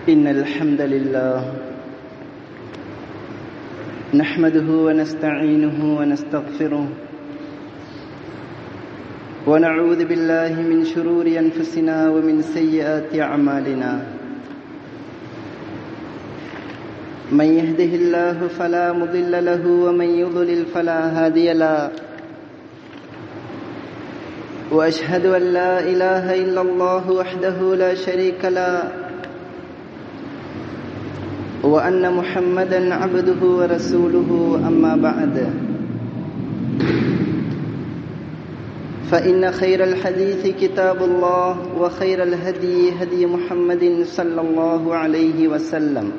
إن الحمد لله نحمده ونستعينه ونستغفره ونعوذ بالله من شرور أنفسنا ومن سيئات أعمالنا من يهده الله فلا مضل له ومن يضلل فلا هادي له واشهد ان لا اله الا الله وحده لا شريك له وان محمدا عبده ورسوله اما بعد فان خير الحديث كتاب الله وخير الهدي هدي محمد صلى الله عليه وسلم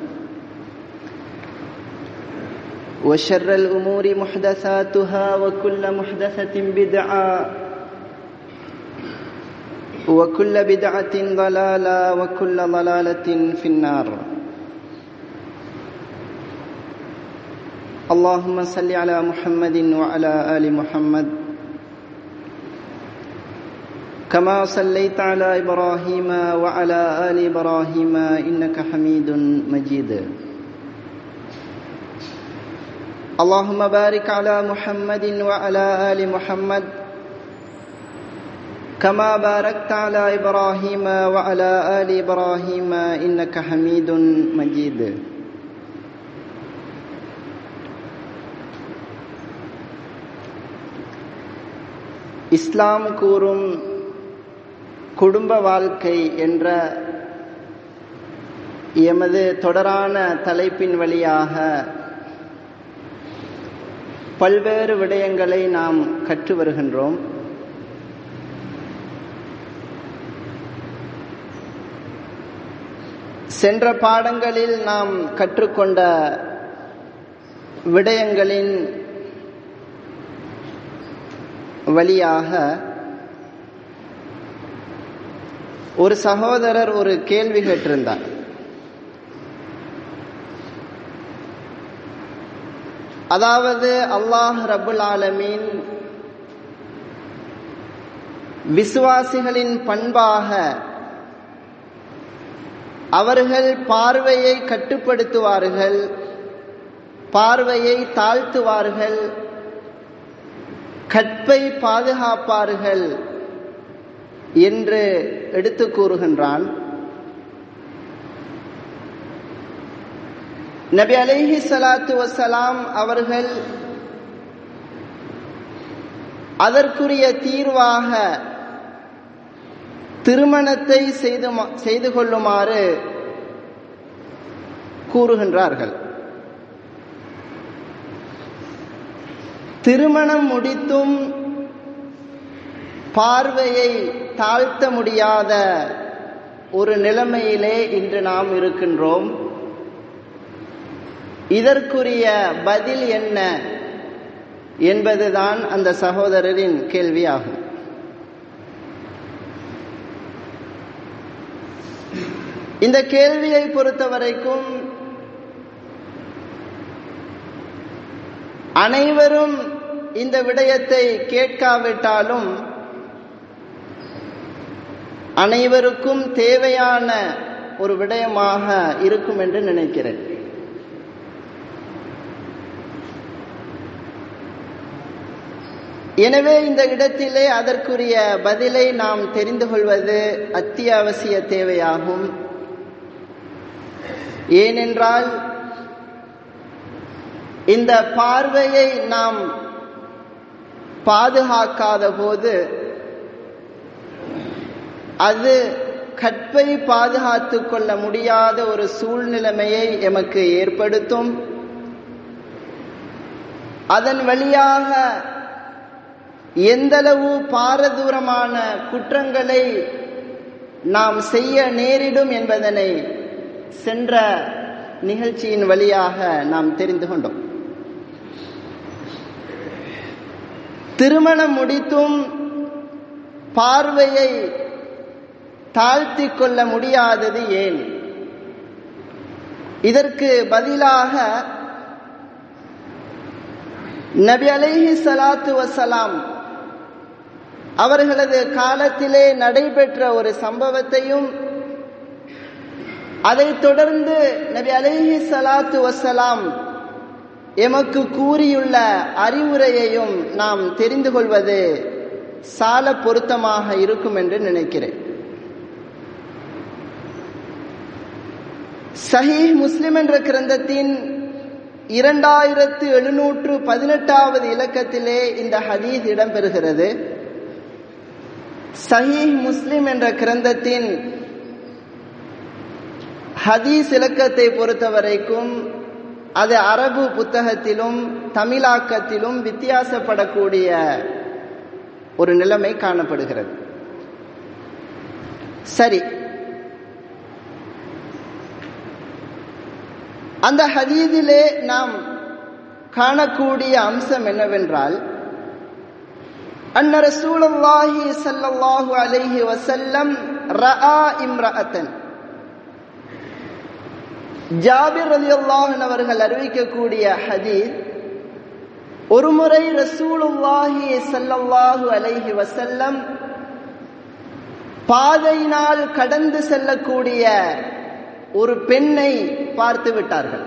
وشر الامور محدثاتها وكل محدثه بدعه وكل بدعة ضلالة وكل ضلالة في النار اللهم صل على محمد وعلى آل محمد كما صليت على إبراهيم وعلى آل إبراهيم إنك حميد مجيد اللهم بارك على محمد وعلى آل محمد كما باركت على ابراهيم وعلى ال ابراهيم انك حميد مجيد இஸ்லாம் கூறும் குடும்ப வாழ்க்கை என்ற எமது தொடரான தலைப்பின் வழியாக பல்வேறு விடயங்களை நாம் கற்று வருகின்றோம் சென்ற பாடங்களில் நாம் கற்றுக்கொண்ட விடயங்களின் வழியாக ஒரு சகோதரர் ஒரு கேள்வி கேட்டிருந்தார் அதாவது அல்லாஹ் ரபுல் ஆலமீன் விசுவாசிகளின் பண்பாக அவர்கள் பார்வையை கட்டுப்படுத்துவார்கள் பார்வையை தாழ்த்துவார்கள் கற்பை பாதுகாப்பார்கள் என்று எடுத்து கூறுகின்றான் நபி அலைஹி சலாத்து வசலாம் அவர்கள் அதற்குரிய தீர்வாக திருமணத்தை செய்து செய்து கொள்ளுமாறு கூறுகின்றார்கள் திருமணம் முடித்தும் பார்வையை தாழ்த்த முடியாத ஒரு நிலைமையிலே இன்று நாம் இருக்கின்றோம் இதற்குரிய பதில் என்ன என்பதுதான் அந்த சகோதரரின் கேள்வியாகும் இந்த கேள்வியை பொறுத்த வரைக்கும் அனைவரும் இந்த விடயத்தை கேட்காவிட்டாலும் அனைவருக்கும் தேவையான ஒரு விடயமாக இருக்கும் என்று நினைக்கிறேன் எனவே இந்த இடத்திலே அதற்குரிய பதிலை நாம் தெரிந்து கொள்வது அத்தியாவசிய தேவையாகும் ஏனென்றால் இந்த பார்வையை நாம் பாதுகாக்காத போது அது கற்பை பாதுகாத்து கொள்ள முடியாத ஒரு சூழ்நிலைமையை எமக்கு ஏற்படுத்தும் அதன் வழியாக எந்தளவு பாரதூரமான குற்றங்களை நாம் செய்ய நேரிடும் என்பதனை சென்ற நிகழ்ச்சியின் வழியாக நாம் தெரிந்து கொண்டோம் திருமணம் முடித்தும் பார்வையை தாழ்த்தி கொள்ள முடியாதது ஏன் இதற்கு பதிலாக நபி அலைஹி சலாத்து வசலாம் அவர்களது காலத்திலே நடைபெற்ற ஒரு சம்பவத்தையும் அதைத் தொடர்ந்து நபி அலைஹி ஸலாத்து வஸ்ஸலாம் எமக்கு கூறியுள்ள அறிவுரையையும் நாம் தெரிந்து கொள்வது சால பொருத்தமாக இருக்கும் என்று நினைக்கிறேன் சஹீஹ் முஸ்லிம் என்ற கிரந்தத்தின் இரண்டாயிரத்து எழுநூற்று பதினெட்டாவது இலக்கத்திலே இந்த ஹதீஸ் இடம்பெறுகிறது சஹீஹ் முஸ்லிம் என்ற கிரந்தத்தின் ஹதீஸ் இலக்கத்தை பொறுத்தவரைக்கும் அது அரபு புத்தகத்திலும் தமிழாக்கத்திலும் வித்தியாசப்படக்கூடிய ஒரு நிலைமை காணப்படுகிறது சரி அந்த ஹதீதிலே நாம் காணக்கூடிய அம்சம் என்னவென்றால் அன்ன ரசூலுல்லாஹி ஸல்லல்லாஹு அலைஹி வஸல்லம் ரஆ இம்ரஅத்தன் ஜாபிர் ரலியல்லாஹு அவர்கள் அறிவிக்கக்கூடிய ஹதீஸ் ஒருமுறை ரசூலுல்லாஹி ஸல்லல்லாஹு அலைஹி வஸல்லம் பாதையினால் கடந்து செல்லக்கூடிய ஒரு பெண்ணை பார்த்து விட்டார்கள்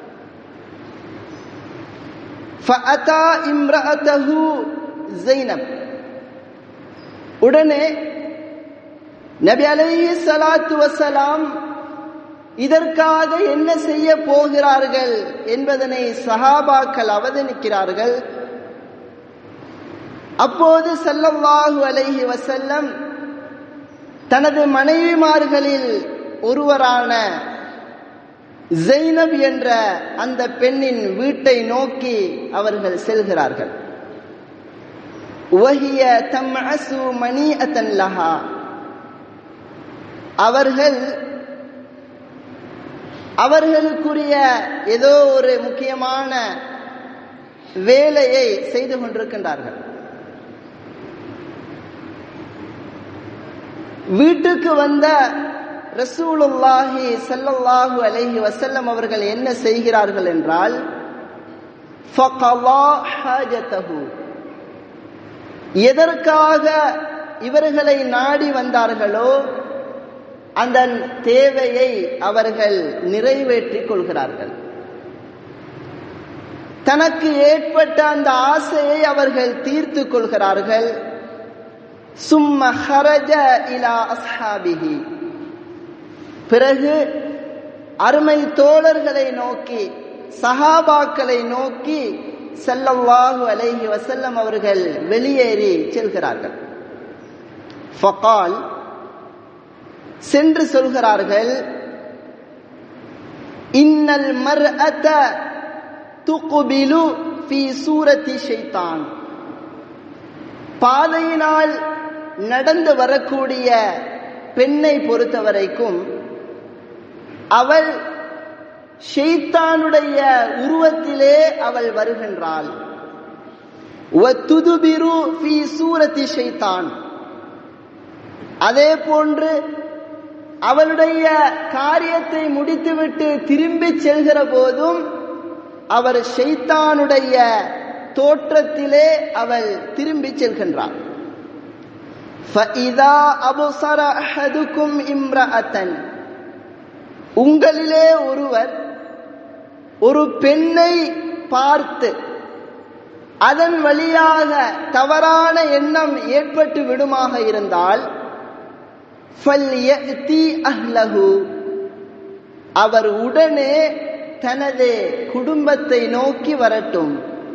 فأتى امرأته زينب உடனே நபி அலைஹி ஸலாத்து வஸலாம் இதற்காக என்ன செய்ய போகிறார்கள் என்பதனை சஹாபாக்கள் அவதானிக்கிறார்கள் அப்போது ஸல்லல்லாஹு அலைஹி வஸல்லம் தனது மனைவிமார்களில் ஒருவரான ஜெய்னப் என்ற அந்த பெண்ணின் வீட்டை நோக்கி அவர்கள் செல்கிறார்கள் வஹிய தம்அசு மணிஅத்தன் லஹா அவர்கள் அவர்களுக்குரிய ஏதோ ஒரு முக்கியமான வேலையை செய்து கொண்டிருக்கின்றார்கள் வீட்டுக்கு வந்த ரசூலுல்லாஹி ஸல்லல்லாஹு அலைஹி வஸல்லம் அவர்கள் என்ன செய்கிறார்கள் என்றால் ஃபகலா ஹாஜதஹு எதற்காக இவர்களை நாடி வந்தார்களோ அந்த தேவையை அவர்கள் நிறைவேற்றிக் கொள்கிறார்கள் தனக்கு ஏற்பட்ட அந்த ஆசையை அவர்கள் தீர்த்து கொள்கிறார்கள் சும்ம ஹரஜ இலா அஸ்ஹாபிஹி பிறகு அருமை தோழர்களை நோக்கி சஹாபாக்களை நோக்கி செல்லவாஹு அலைஹி வசல்லம் அவர்கள் வெளியேறி செல்கிறார்கள் ஃபகால் சென்று சொல்கிறார்கள் இன்னல் மர்அத துகுபிலு ஃபி சூரத்தி ஷைத்தான் பாதையினால் நடந்து வரக்கூடிய பெண்ணை பொறுத்தவரைக்கும் அவள் ஷெய்தானுடைய உருவத்திலே அவள் வருகின்றாள் வத்துதுபிரு ஃபி சூரத்தி ஷைத்தான் அதே போன்று அவளுடைய காரியத்தை முடித்துவிட்டு திரும்பி செல்கிற போதும் அவர் ஷைத்தானுடைய தோற்றத்திலே அவள் திரும்பி செல்கின்றார் فَإِذَا أَبْصَرَ أَحَدُكُمْ إِمْرَأَةً உங்களிலே ஒருவர் ஒரு பெண்ணை பார்த்து அதன் வழியாக தவறான எண்ணம் ஏற்பட்டு விடுமாக இருந்தால் ஃபல்யஅதி அஹ்லஹு அவர் உடனே தனது குடும்பத்தை நோக்கி வரட்டும்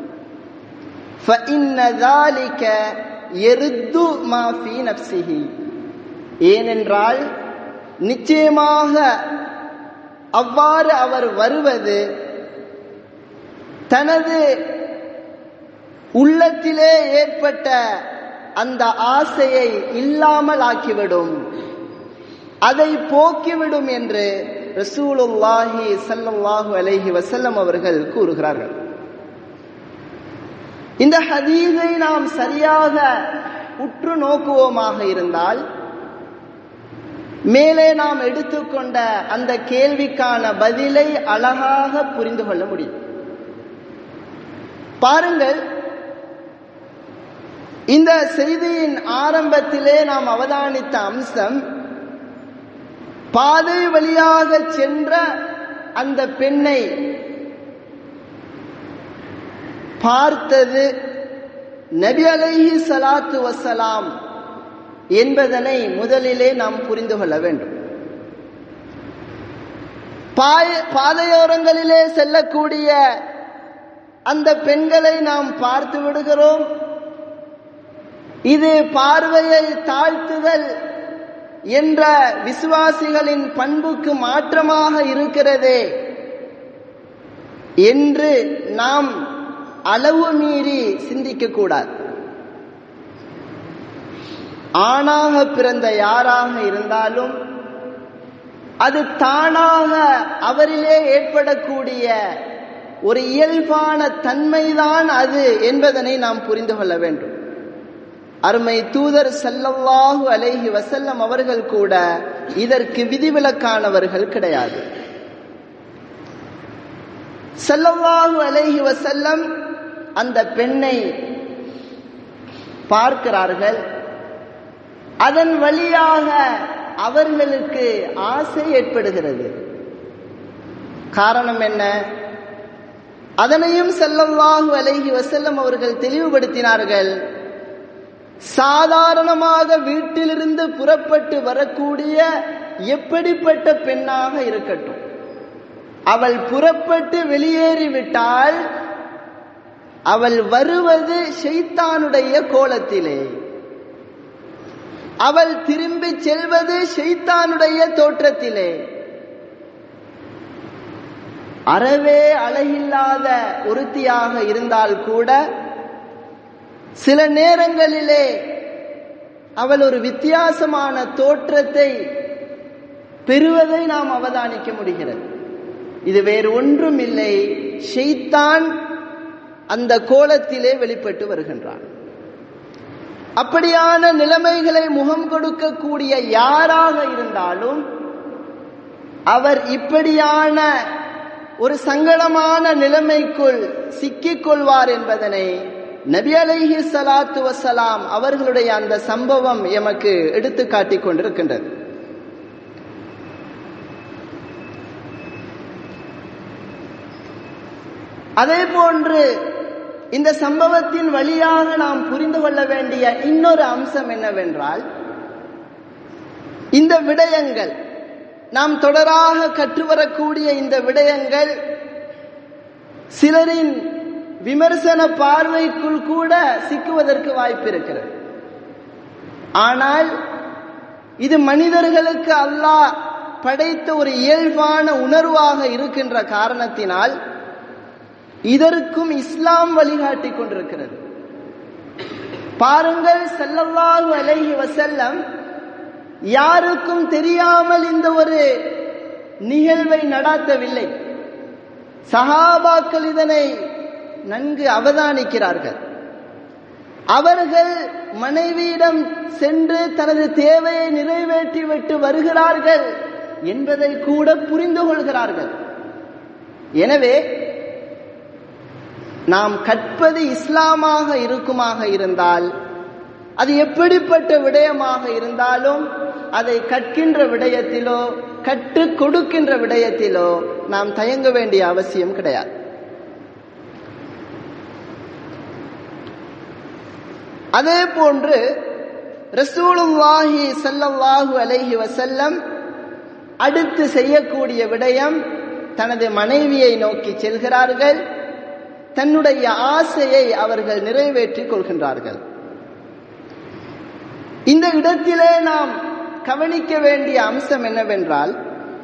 فإن ذلك يرد ما في نفسه ஏனென்றால் நிச்சயமாக அவ்வாறு அவர் வருவது தனது உள்ளத்திலே ஏற்பட்ட அந்த ஆசையை இல்லாமல் ஆக்கிவிடும் அதை போக்கிவிடும் என்று ரசூலுல்லாஹி ஸல்லல்லாஹு அலைஹி வஸல்லம் அவர்கள் கூறுகிறார்கள் இந்த ஹதீஸை நாம் சரியாக உற்று நோக்குவோமாக இருந்தால் மேலே நாம் எடுத்துக்கொண்ட அந்த கேள்விக்கான பதிலை அழகாக புரிந்து கொள்ள முடியும் பாருங்கள் இந்த செய்தியின் ஆரம்பத்திலே நாம் அவதானித்த அம்சம் பாதை வழியாக சென்ற அந்த பெண்ணை பார்த்தது நபி அலைஹி சலாத்து வசலாம் என்பதனை முதலிலே நாம் புரிந்து கொள்ள வேண்டும் பாதையோரங்களிலே செல்லக்கூடிய அந்த பெண்களை நாம் பார்த்து விடுகிறோம் இது பார்வையை தாழ்த்துதல் என்ற விசுவாசிகளின் பண்புக்கு மாற்றமாக இருக்கிறதே என்று நாம் அளவு மீறி சிந்திக்க கூடாது ஆணாக பிறந்த யாராக இருந்தாலும் அது தானாக அவரிலே ஏற்படக்கூடிய ஒரு இயல்பான தன்மைதான் அது என்பதனை நாம் புரிந்து கொள்ள வேண்டும் அருமை தூதர் சல்லல்லாஹு அலைஹி வசல்லம் அவர்கள் கூட இதற்கு விதிவிலக்கானவர்கள் கிடையாது சல்லல்லாஹு அலைஹி வசல்லம் அந்த பெண்ணை பார்க்கிறார்கள் அதன் வழியாக அவர்களுக்கு ஆசை ஏற்படுகிறது காரணம் என்ன அதனையும் செல்லல்லாஹு அலைஹி வசல்லம் அவர்கள் தெளிவுபடுத்தினார்கள் சாதாரணமாக வீட்டிலிருந்து புறப்பட்டு வரக்கூடிய எப்படிப்பட்ட பெண்ணாக இருக்கட்டும் அவள் புறப்பட்டு வெளியேறிவிட்டால் அவள் வருவது ஷைத்தானுடைய கோலத்திலே அவள் திரும்பி செல்வது ஷைத்தானுடைய தோற்றத்திலே அறவே அழகில்லாத ஒருத்தியாக இருந்தால் கூட சில நேரங்களிலே அவள் ஒரு வித்தியாசமான தோற்றத்தை பெறுவதை நாம் அவதானிக்க முடிகிறது இது வேறு ஒன்றும் இல்லை ஷெய்தான் அந்த கோலத்திலே வெளிப்பட்டு வருகின்றான் அப்படியான நிலைமைகளை முகம் கொடுக்கக்கூடிய யாராக இருந்தாலும் அவர் இப்படியான ஒரு சங்கடமான நிலைமைக்குள் சிக்கிக் கொள்வார் என்பதனை நபி அலைஹி சலாத்து வசலாம் அவர்களுடைய அந்த சம்பவம் எமக்கு எடுத்து காட்டிக் கொண்டிருக்கின்றது அதே போன்று இந்த சம்பவத்தின் வழியாக நாம் புரிந்து கொள்ள வேண்டிய இன்னொரு அம்சம் என்னவென்றால் இந்த விடயங்கள் நாம் தொடராக கற்றுவரக்கூடிய இந்த விடயங்கள் சிலரின் விமர்சன பார்வைக்குள் கூட சிக்குவதற்கு வாய்ப்பு இருக்கிறது ஆனால் இது மனிதர்களுக்கு அல்லாஹ் படைத்த ஒரு இயல்பான உணர்வாக இருக்கின்ற காரணத்தினால் இதற்கும் இஸ்லாம் வழிகாட்டி கொண்டிருக்கிறது பாருங்கள் செல்லல்லாஹு அலைஹி வசல்லம் யாருக்கும் தெரியாமல் இந்த ஒரு நிகழ்வை நடாத்தவில்லை சஹாபாக்கள் இதனை நன்கு அவதானிக்கிறார்கள் அவர்கள் மனைவியிடம் சென்று தனது தேவையை நிறைவேற்றிவிட்டு வருகிறார்கள் என்பதை கூட புரிந்து கொள்கிறார்கள் எனவே நாம் கற்பது இஸ்லாமாக இருக்குமாக இருந்தால் அது எப்படிப்பட்ட விடயமாக இருந்தாலும் அதை கற்கின்ற விடயத்திலோ கற்றுக் கொடுக்கின்ற விடயத்திலோ நாம் தயங்க வேண்டிய அவசியம் கிடையாது அதே போன்று ரசூலுல்லாஹி சல்லல்லாஹு அலைஹி வசல்லம் அடுத்து செய்யக்கூடிய விடயம் தனது மனைவியை நோக்கி செல்கிறார்கள் தன்னுடைய ஆசையை அவர்கள் நிறைவேற்றிக் கொள்கின்றார்கள் இந்த இடத்திலே நாம் கவனிக்க வேண்டிய அம்சம் என்னவென்றால்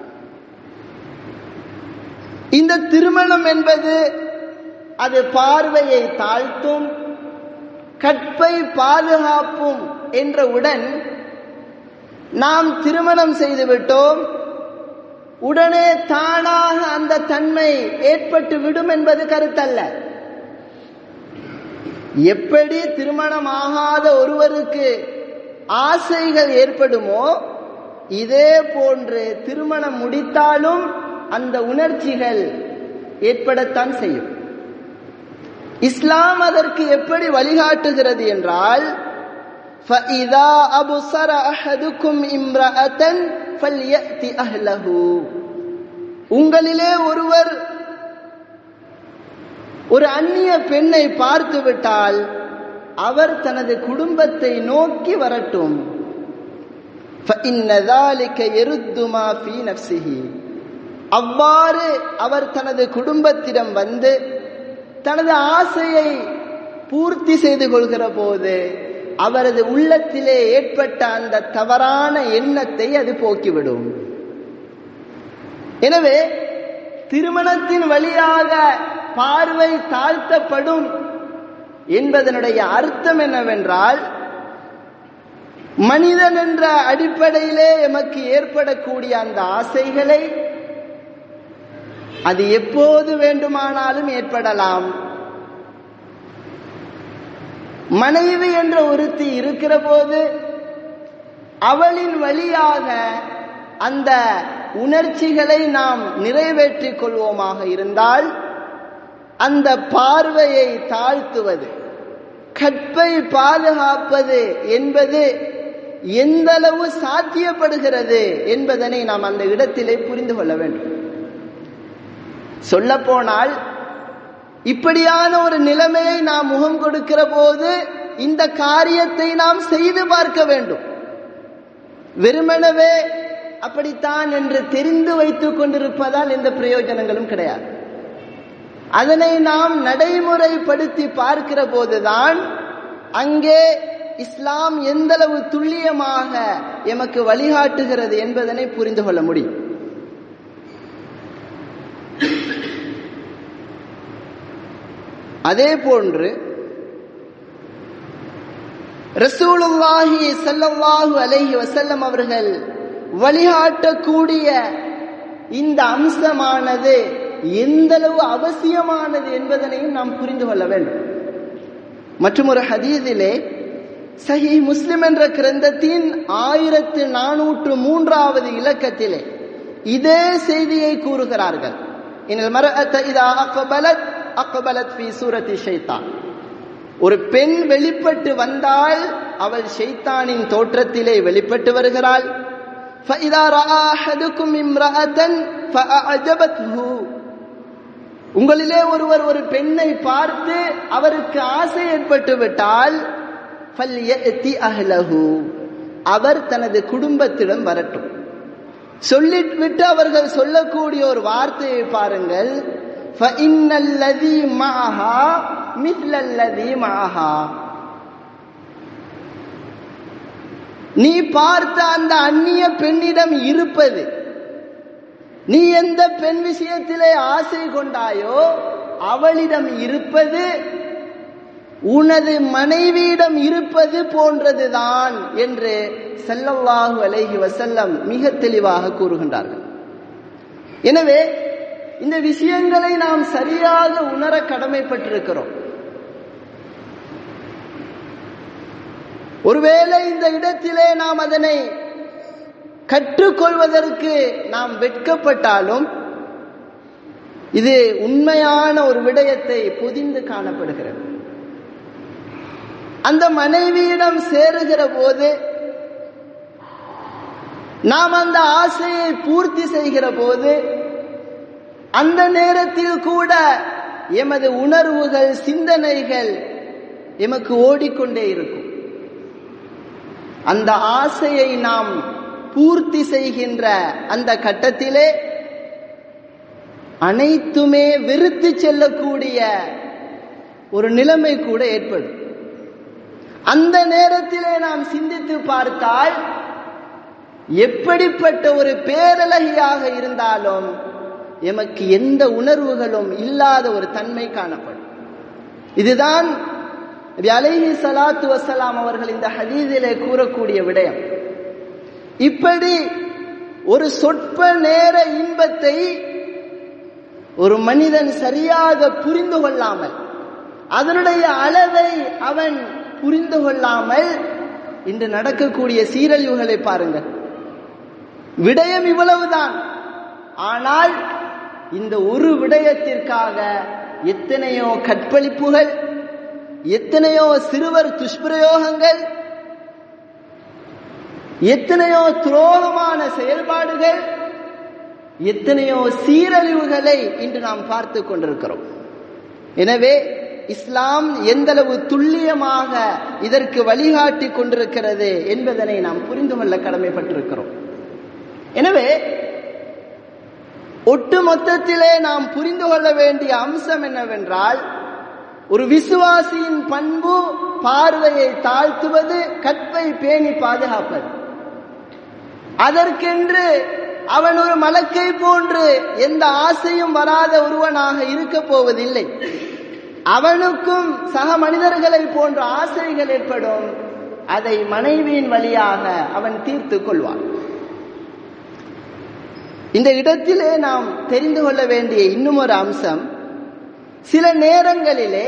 இந்த திருமணம் என்பது அது பார்வையை தாழ்த்தும் கற்பை பாதுகாப்பும் என்றவுடன் நாம் திருமணம் செய்துவிட்டோம் உடனே தானாக அந்த தன்மை ஏற்பட்டு விடும் என்பது கருத்தல்ல எப்படி திருமணம் ஆகாத ஒருவருக்கு ஆசைகள் ஏற்படுமோ இதே போன்று திருமணம் முடித்தாலும் அந்த உணர்ச்சிகள் ஏற்படத்தான் செய்யும் இஸ்லாம் அதற்கு எப்படி வழிகாட்டுகிறது என்றால் فَإِذَا أَبْصَرَ أَحَدُكُمْ إِمْرَأَةً ஃபல்யத்தி அஹ்லஹு உங்களிலே ஒருவர் ஒரு அந்நிய பெண்ணை பார்த்து விட்டால் அவர் தனது குடும்பத்தை நோக்கி வரட்டும் فإن ذلك يرد ما في نفسه அவ்வாறு அவர் தனது குடும்பத்திடம் வந்து தனது ஆசையை பூர்த்தி செய்து கொள்கிற போது அவரது உள்ளத்திலே ஏற்பட்ட அந்த தவறான எண்ணத்தை அது போக்கிவிடும் எனவே திருமணத்தின் வழியாக பார்வை தாழ்த்தப்படும் என்பதனுடைய அர்த்தம் என்னவென்றால் மனிதன் என்ற அடிப்படையிலே எமக்கு ஏற்படக்கூடிய அந்த ஆசைகளை அது எப்போது வேண்டுமானாலும் ஏற்படலாம் மனைவி என்ற ஒருத்தி இருக்கிற போது அவளின் வழியாக அந்த உணர்ச்சிகளை நாம் நிறைவேற்றிக் கொள்வோமாக இருந்தால் அந்த பார்வையை தாழ்த்துவது கற்பை பாதுகாப்பது என்பது எந்த அளவு சாத்தியப்படுகிறது என்பதனை நாம் அந்த இடத்திலே புரிந்து கொள்ள வேண்டும் சொல்ல போனால் இப்படியான ஒரு நிலைமையை நாம் முகம் கொடுக்கிற போது இந்த காரியத்தை நாம் செய்து பார்க்க வேண்டும் வெறுமனவே அப்படித்தான் என்று தெரிந்து வைத்துக் கொண்டிருப்பதால் எந்த பிரயோஜனங்களும் கிடையாது அதனை நாம் நடைமுறைப்படுத்தி பார்க்கிற போதுதான் அங்கே இஸ்லாம் எந்தளவு துல்லியமாக எமக்கு வழிகாட்டுகிறது என்பதனை புரிந்து கொள்ள முடியும் அதே போன்று ரசூலுல்லாஹி ஸல்லல்லாஹு அலைஹி வஸல்லம் அவர்கள் வழிகாட்டக்கூடிய இந்த அம்சமானது எந்தளவு அவசியமானது என்பதனையும் நாம் புரிந்து கொள்ள வேண்டும் மற்றும் ஒரு ஹதீஸிலே சஹி முஸ்லிம் என்ற கிரந்தத்தின் ஆயிரத்து நானூற்று மூன்றாவது இலக்கத்திலே இதே செய்தியை கூறுகிறார்கள் இனில் மரஅத்த இதா அக்பலத் அக்பலத் ஃபி சூரத்தி ஷைத்தான் ஒரு பெண் வெளிப்பட்டு வந்தால் அவள் ஷைத்தானின் தோற்றத்திலே வெளிப்பட்டு வருகிறாள் فإذا رأى أحدكم امرأة فأعجبته உங்களிலே ஒருவர் ஒரு பெண்ணை பார்த்து அவருக்கு ஆசை ஏற்பட்டு விட்டால் ஃபல்யத்தி அஹ்லஹு அவர் தனது குடும்பத்திடம் வரட்டும் சொல்லிவிட்டு அவர்கள் சொல்லக்கூடிய ஒரு வார்த்தையை பாருங்கள் ஃபஇன்னல்லதி மஅஹா மித்லல்லதி மஅஹா நீ பார்த்த அந்த அந்நிய பெண்ணிடம் இருப்பது நீ எந்த பெண் விஷயத்திலே ஆசை கொண்டாயோ அவளிடம் இருப்பது உனது மனைவியிடம் இருப்பது போன்றதுதான் என்று செல்லல்லாஹு அலைஹி வசல்லம் மிக தெளிவாக கூறுகின்றார்கள் எனவே இந்த விஷயங்களை நாம் சரியாக உணர கடமைப்பட்டிருக்கிறோம் ஒருவேளை இந்த இடத்திலே நாம் அதனை கற்றுக்கொள்வதற்கு நாம் வெட்கப்பட்டாலும் இது உண்மையான ஒரு விடயத்தை பொதிந்து காணப்படுகிறது அந்த மனைவியிடம் சேருகிற போது நாம் அந்த ஆசையை பூர்த்தி செய்கிற போது அந்த நேரத்தில் கூட எமது உணர்வுகள் சிந்தனைகள் எமக்கு ஓடிக்கொண்டே இருக்கும் அந்த ஆசையை நாம் பூர்த்தி செய்கின்ற அந்த கட்டத்திலே அனைத்துமே வெறுத்து செல்லக்கூடிய ஒரு நிலைமை கூட ஏற்படும் அந்த நேரத்திலே நாம் சிந்தித்து பார்த்தால் எப்படிப்பட்ட ஒரு பேரழகியாக இருந்தாலும் எமக்கு எந்த உணர்வுகளும் இல்லாத ஒரு தன்மை காணப்படும் இதுதான் அலைஹி சலாத்து வசலாம் அவர்கள் இந்த ஹதீதிலே கூறக்கூடிய விடயம் இப்படி ஒரு சொற்ப நேர இன்பத்தை ஒரு மனிதன் சரியாக புரிந்து கொள்ளாமல் அதனுடைய அளவை அவன் புரிந்து கொள்ளாமல் இன்று நடக்கக்கூடிய சீரழிவுகளை பாருங்கள் விடயம் இவ்வளவுதான் ஆனால் இந்த ஒரு விடயத்திற்காக எத்தனையோ கற்பழிப்புகள் எத்தனையோ சிறுவர் துஷ்பிரயோகங்கள் எத்தனையோ துரோகமான செயல்பாடுகள் எத்தனையோ சீரழிவுகளை இன்று நாம் பார்த்து கொண்டிருக்கிறோம் எனவே இஸ்லாம் எந்தளவு துல்லியமாக இதற்கு வழிகாட்டி கொண்டிருக்கிறது என்பதனை நாம் புரிந்து கொள்ள கடமைப்பட்டிருக்கிறோம் எனவே ஒட்டுமொத்தத்திலே நாம் புரிந்து கொள்ள வேண்டிய அம்சம் என்னவென்றால் ஒரு விசுவாசியின் பண்பு பார்வையை தாழ்த்துவது கற்பை பேணி பாதுகாப்பது அதற்கென்று அவன் ஒரு மலக்கை போன்று எந்த ஆசையும் வராத ஒருவனாக இருக்க போவதில்லை அவனுக்கும் சக மனிதர்களை போன்ற ஆசைகள் ஏற்படும் அதை மனைவியின் வழியாக அவன் தீர்த்து கொள்வான் இந்த இடத்திலே நாம் தெரிந்து கொள்ள வேண்டிய இன்னும் ஒரு அம்சம் சில நேரங்களிலே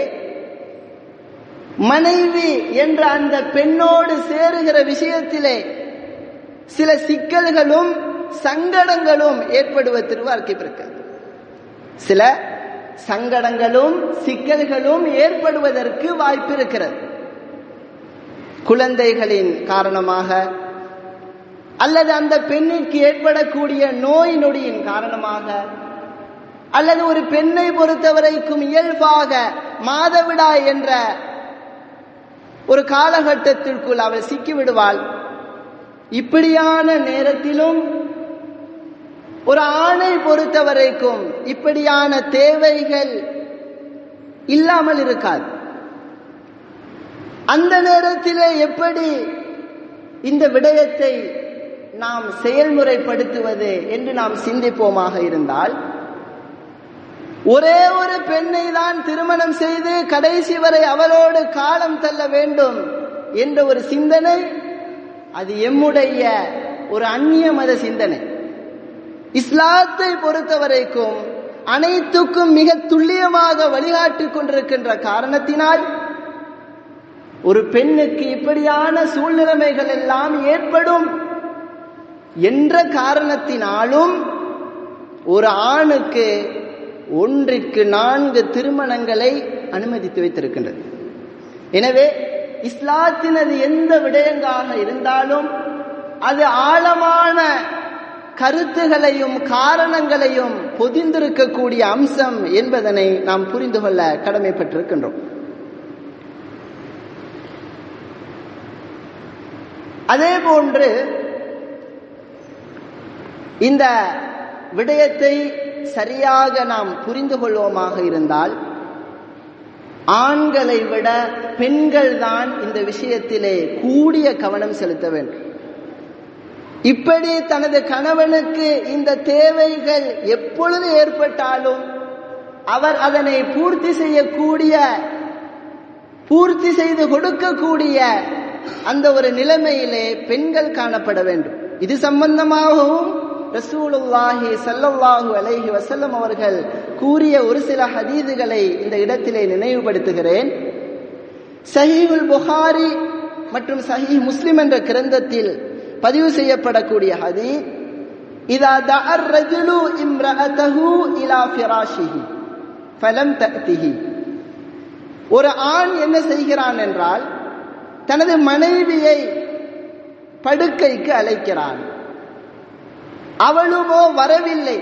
மனைவி என்ற அந்த பெண்ணோடு சேருகிற விஷயத்திலே சில சிக்கல்களும் சங்கடங்களும் ஏற்படுவதற்கு வாய்ப்பிருக்கிறது சில சங்கடங்களும் சிக்கல்களும் ஏற்படுவதற்கு வாய்ப்பு இருக்கிறது குழந்தைகளின் காரணமாக அல்லது அந்த பெண்ணிற்கு ஏற்படக்கூடிய நோய் நொடியின் காரணமாக அல்லது ஒரு பெண்ணை பொறுத்தவரைக்கும் இயல்பாக மாதவிடாய் என்ற ஒரு காலகட்டத்திற்குள் அவள் சிக்கிவிடுவாள் இப்படியான நேரத்திலும் ஒரு ஆணை பொறுத்தவரைக்கும் இப்படியான தேவைகள் இல்லாமல் இருக்காது அந்த நேரத்திலே எப்படி இந்த விடயத்தை நாம் செயல்முறைப்படுத்துவது என்று நாம் சிந்திப்போமாக இருந்தால் ஒரே ஒரு பெண்ணை தான் திருமணம் செய்து கடைசி வரை அவளோடு காலம் தள்ள வேண்டும் என்ற ஒரு சிந்தனை அது எம்முடைய ஒரு அந்நிய மத சிந்தனை இஸ்லாத்தை பொறுத்தவரைக்கும் அனைத்துக்கும் மிக துல்லியமாக வழிகாட்டி கொண்டிருக்கின்ற காரணத்தினால் ஒரு பெண்ணுக்கு இப்படியான சூழ்நிலைமைகள் எல்லாம் ஏற்படும் என்ற காரணத்தினாலும் ஒரு ஆணுக்கு ஒன்றிற்கு நான்கு திருமணங்களை அனுமதித்து வைத்திருக்கின்றது எனவே இஸ்லாத்தினது எந்த விடயங்களாக இருந்தாலும் அது ஆழமான கருத்துகளையும் காரணங்களையும் பொதிந்திருக்கக்கூடிய அம்சம் என்பதனை நாம் புரிந்து கொள்ள கடமைப்பட்டிருக்கின்றோம் அதே போன்று இந்த விடயத்தை சரியாக நாம் புரிந்து கொள்வோமாக இருந்தால் ஆண்களை விட பெண்கள் தான் இந்த விஷயத்திலே கூடிய கவனம் செலுத்த வேண்டும் இப்படி தனது கணவனுக்கு இந்த தேவைகள் எப்பொழுது ஏற்பட்டாலும் அவர் அதனை பூர்த்தி செய்யக்கூடிய பூர்த்தி செய்து கொடுக்கக்கூடிய அந்த ஒரு நிலைமையிலே பெண்கள் காணப்பட வேண்டும் இது சம்பந்தமாகவும் ரசூலுல்லாஹி சல்லல்லாஹு அலைஹி வசல்லம் அவர்கள் கூறிய ஒரு சில ஹதீதுகளை இந்த இடத்திலே நினைவுபடுத்துகிறேன் சஹீஹுல் புகாரி மற்றும் சஹீஹ் முஸ்லிம் என்ற கிரந்தத்தில் பதிவு செய்யப்படக்கூடிய ஹதீத் இதா தஅர் ரஜுலு இம்ரஅதஹு இலா ஃபிராஷிஹி ஃபலம் தஅதிஹி ஒரு ஆண் என்ன செய்கிறான் என்றால் தனது மனைவியை படுக்கைக்கு அழைக்கிறான் அவளுமோ வரவில்லை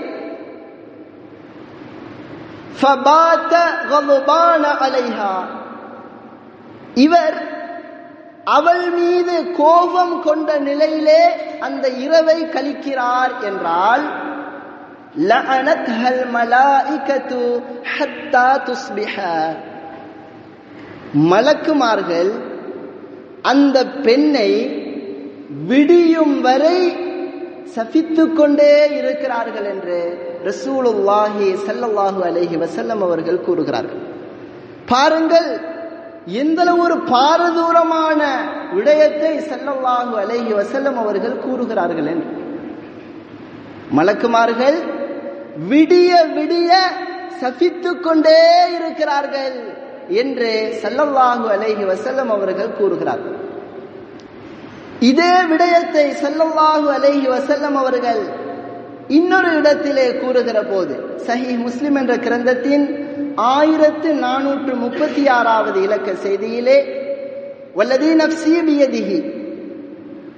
فبات غضبان عليها இவர் அவள் மீது கோபம் கொண்ட நிலையிலே அந்த இரவை கழிக்கிறார் என்றால் லஅனத்ஹல் மலாயிகத்து ஹத்தா துஸ்பிஹ மலக்குமார்கள் அந்த பெண்ணை விடியும் வரை சபித்துக் கொண்டே இருக்கிறார்கள் என்று ரசூலுல்லாஹி சல்லல்லாஹு அலைஹி வசல்லம் அவர்கள் கூறுகிறார்கள் பாருங்கள் எந்த ஒரு பாரதூரமான விடயத்தை சல்லல்லாஹு அலைஹி வசல்லம் அவர்கள் கூறுகிறார்கள் என்று மலக்குமார்கள் விடிய விடிய சபித்துக் கொண்டே இருக்கிறார்கள் என்று சல்லல்லாஹு அலைஹி வசல்லம் அவர்கள் கூறுகிறார்கள் இதே விடயத்தை சல்லல்லாஹு அலைஹி வசல்லம் அவர்கள் இன்னொரு இடத்திலே கூறுகிற போது சஹி முஸ்லிம் என்ற கிரந்தத்தின் ஆயிரத்து நானூற்று முப்பத்தி ஆறாவது இலக்க செய்தியிலே வல்லதி நப்சி பியதிஹி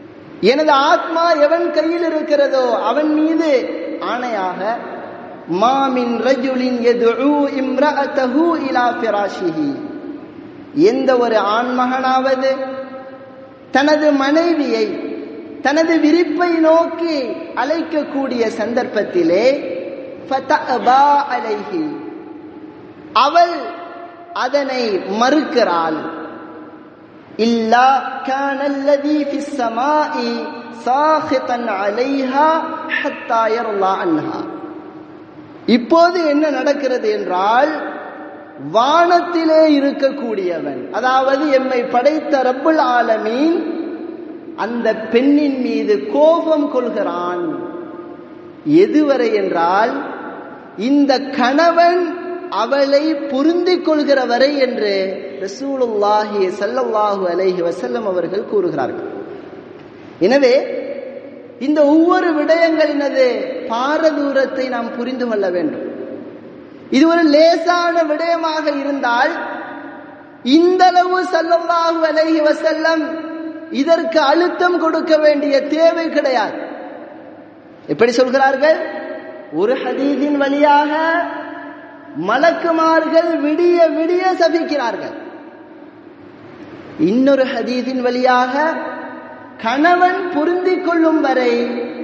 எனது ஆத்மா எவன் கையில் இருக்கிறதோ அவன் மீது ஆணையாக மாமின் ரஜுலின் எதுஉ இம்ரஅத்தஹு இலா ஃபிராஷிஹி எந்த ஒரு ஆண்மகனாவது தனது மனைவியை தனது விரிப்பை நோக்கி அழைக்கக்கூடிய சந்தர்ப்பத்திலே ஃபதஅபா அலைஹி அவள் அதனை மறுக்கிறாள் இல்லா كان الذي في السماء ساخطا عليها حتى يرضى عنها இப்போது என்ன நடக்கிறது என்றால் வானத்திலே இருக்கக்கூடியவன் அதாவது எம்மை படைத்த ரப்புல் ஆலமீன் அந்த பெண்ணின் மீது கோபம் கொள்கிறான் எதுவரை என்றால் இந்த கணவன் அவளை பொருந்திக் கொள்கிற வரை என்று ரசூலுல்லாஹி சல்லல்லாஹு அலைஹி வசல்லம் அவர்கள் கூறுகிறார்கள் எனவே இந்த ஒவ்வொரு விடயங்களினது பாரதூரத்தை நாம் புரிந்து கொள்ள வேண்டும் இது ஒரு லேசான விடயமாக இருந்தால் இந்த அளவு சல்லல்லாஹு அலைஹி வசல்லம் இதற்கு அழுத்தம் கொடுக்க வேண்டிய தேவை கிடையாது எப்படி சொல்கிறார்கள் ஒரு ஹதீதின் வழியாக மலக்குமார்கள் விடிய விடிய சபிக்கிறார்கள் இன்னொரு ஹதீதின் வழியாக கணவன் பொருந்திக் கொள்ளும் வரை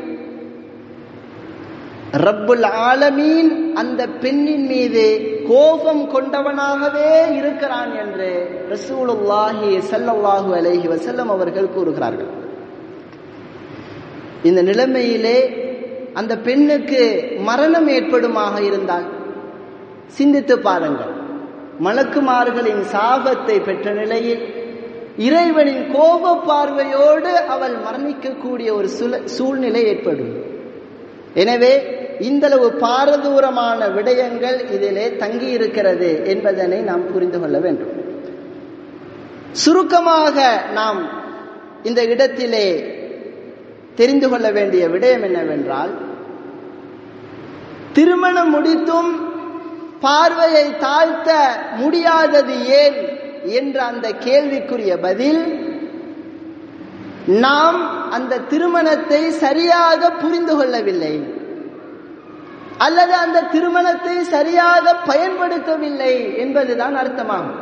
ரப்புல் ஆலமீன் அந்த பெண்ணின் மீது கோபம் கொண்டவனாகவே இருக்கிறான் என்று ரசூலுல்லாஹி சல்லல்லாஹு அலைஹி வசல்லம் அவர்கள் கூறுகிறார்கள் இந்த நிலைமையிலே அந்த பெண்ணுக்கு மரணம் ஏற்படுமாக இருந்தால் சிந்தித்து பாருங்கள் மலக்குமார்களின் சாபத்தை பெற்ற நிலையில் இறைவனின் கோப பார்வையோடு அவள் மரணிக்கக்கூடிய ஒரு சூழ்நிலை ஏற்படும் எனவே இந்தளவு பாரதூரமான விடயங்கள் இதிலே தங்கி இருக்கிறது என்பதனை நாம் புரிந்து கொள்ள வேண்டும் சுருக்கமாக நாம் இந்த இடத்திலே தெரிந்து கொள்ள வேண்டிய விடயம் என்னவென்றால் திருமணம் முடித்தும் பார்வையை தாழ்த்த முடியாதது ஏன் என்ற அந்த கேள்விக்குரிய பதில் நாம் அந்த திருமணத்தை சரியாக புரிந்து கொள்ளவில்லை அல்லது அந்த திருமணத்தை சரியாக பயன்படுத்தவில்லை என்பதுதான் அர்த்தமாகும்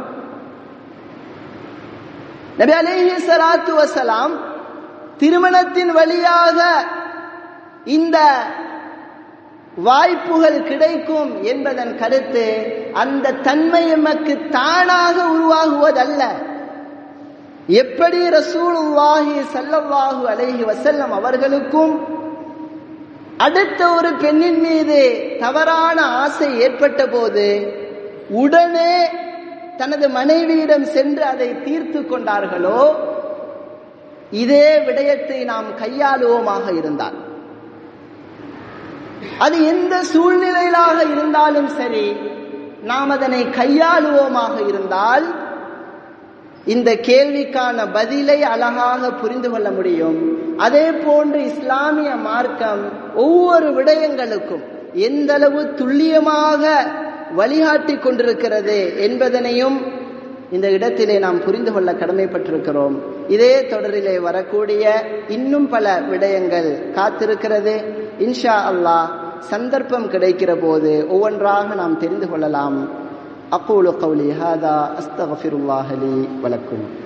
நபி அலேஹி சலாத்து வசலாம் திருமணத்தின் வழியாக இந்த வாய்ப்புகள் கிடைக்கும் என்பதன் கருத்து அந்த தன்மை எமக்கு தானாக உருவாகுவதல்ல எப்படி ரசூலுல்லாஹி சல்லல்லாஹு அலைஹி வசல்லம் அவர்களுக்கும் அடுத்த ஒரு பெண்ணின் மீது தவறான ஆசை ஏற்பட்ட போது உடனே தனது மனைவியிடம் சென்று அதை தீர்த்து கொண்டார்களோ இதே விடயத்தை நாம் கையாளுவோமாக இருந்தால் அது எந்த சூழ்நிலையிலாக இருந்தாலும் சரி நாம் அதனை கையாளுவோமாக இருந்தால் இந்த கேள்விக்கான பதிலை அழகாக புரிந்து கொள்ள முடியும் அதே போன்று இஸ்லாமிய மார்க்கம் ஒவ்வொரு விடயங்களுக்கும் எந்த அளவு துல்லியமாக வழிகாட்டி கொண்டிருக்கிறது என்பதனையும் இந்த இடத்திலே நாம் புரிந்து கொள்ள கடமைப்பட்டிருக்கிறோம் இதே தொடரிலே வரக்கூடிய இன்னும் பல விடயங்கள் காத்திருக்கிறது இன்ஷா அல்லாஹ் சந்தர்ப்பம் கிடைக்கிற போது ஒவ்வொன்றாக நாம் தெரிந்து கொள்ளலாம் அக்கூலு கவுலி ஹாதா அஸ்தகஃபிருல்லாஹலி வலக்கும்